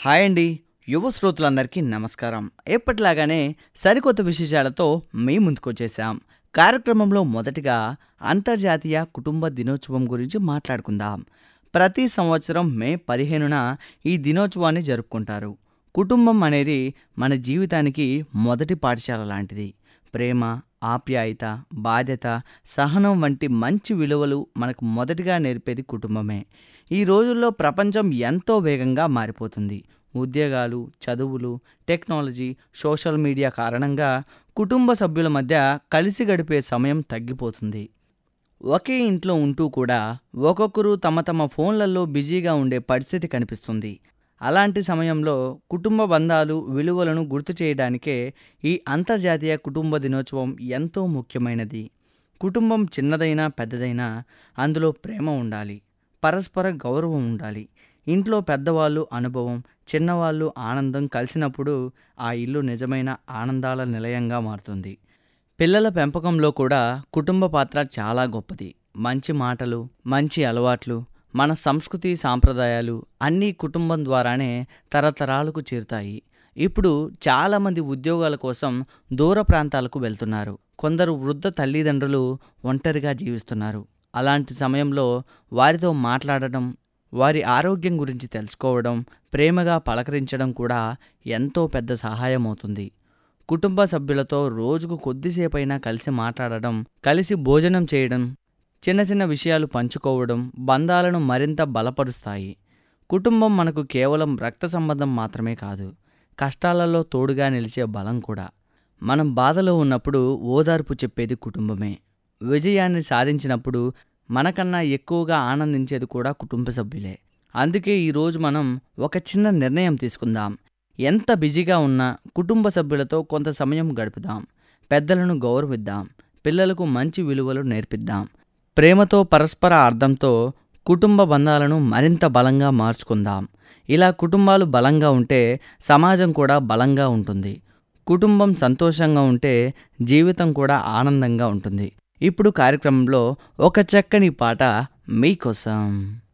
hi అండి యువ శ్రోతలందరికీ నమస్కారం ఎప్పటిలాగానే సరికొత్త విశేషాలతో మీ ముందుకొచ్చేసాం కార్యక్రమంలో మొదటిగా అంతర్జాతీయ కుటుంబ దినోత్సవం గురించి మాట్లాడుకుందాం ప్రతి సంవత్సరం మే పదిహేనున ఈ దినోత్సవాన్ని జరుపుకుంటారు కుటుంబం అనేది మన జీవితానికి మొదటి పాఠశాల లాంటిది ప్రేమ ఆప్యాయత బాధ్యత సహనం వంటి మంచి విలువలు మనకు మొదటిగా నేర్పేది కుటుంబమే ఈ రోజుల్లో ప్రపంచం ఎంతో వేగంగా మారిపోతుంది ఉద్యోగాలు చదువులు టెక్నాలజీ సోషల్ మీడియా కారణంగా కుటుంబ సభ్యుల మధ్య కలిసి గడిపే సమయం తగ్గిపోతుంది ఒకే ఇంట్లో ఉంటూ కూడా ఒక్కొక్కరు తమ తమ ఫోన్లలో బిజీగా ఉండే పరిస్థితి కనిపిస్తుంది అలాంటి సమయంలో కుటుంబ బంధాలు విలువలను గుర్తు చేయడానికే ఈ అంతర్జాతీయ కుటుంబ దినోత్సవం ఎంతో ముఖ్యమైనది కుటుంబం చిన్నదైనా పెద్దదైనా అందులో ప్రేమ ఉండాలి పరస్పర గౌరవం ఉండాలి ఇంట్లో పెద్దవాళ్ళు అనుభవం చిన్నవాళ్ళు ఆనందం కలిసినప్పుడు ఆ ఇల్లు నిజమైన ఆనందాల నిలయంగా మారుతుంది పిల్లల పెంపకంలో కూడా కుటుంబ పాత్ర చాలా గొప్పది మంచి మాటలు మంచి అలవాట్లు మన సంస్కృతి సాంప్రదాయాలు అన్నీ కుటుంబం ద్వారానే తరతరాలకు చేరుతాయి ఇప్పుడు చాలామంది ఉద్యోగాల కోసం దూర ప్రాంతాలకు వెళ్తున్నారు కొందరు వృద్ధ తల్లిదండ్రులు ఒంటరిగా జీవిస్తున్నారు అలాంటి సమయంలో వారితో మాట్లాడటం వారి ఆరోగ్యం గురించి తెలుసుకోవడం ప్రేమగా పలకరించడం కూడా ఎంతో పెద్ద సహాయం అవుతుంది కుటుంబ సభ్యులతో రోజుకు కొద్దిసేపైనా కలిసి మాట్లాడడం కలిసి భోజనం చేయడం చిన్న చిన్న విషయాలు పంచుకోవడం బంధాలను మరింత బలపరుస్తాయి కుటుంబం మనకు కేవలం రక్త సంబంధం మాత్రమే కాదు కష్టాలలో తోడుగా నిలిచే బలం కూడా మనం బాధలో ఉన్నప్పుడు ఓదార్పు చెప్పేది కుటుంబమే విజయాన్ని సాధించినప్పుడు మనకన్నా ఎక్కువగా ఆనందించేది కూడా కుటుంబ సభ్యులే అందుకే ఈరోజు మనం ఒక చిన్న నిర్ణయం తీసుకుందాం ఎంత బిజీగా ఉన్నా కుటుంబ సభ్యులతో కొంత సమయం గడుపుదాం పెద్దలను గౌరవిద్దాం పిల్లలకు మంచి విలువలు నేర్పిద్దాం ప్రేమతో పరస్పర అర్థంతో కుటుంబ బంధాలను మరింత బలంగా మార్చుకుందాం ఇలా కుటుంబాలు బలంగా ఉంటే సమాజం కూడా బలంగా ఉంటుంది కుటుంబం సంతోషంగా ఉంటే జీవితం కూడా ఆనందంగా ఉంటుంది ఇప్పుడు కార్యక్రమంలో ఒక చక్కని పాట మీకోసం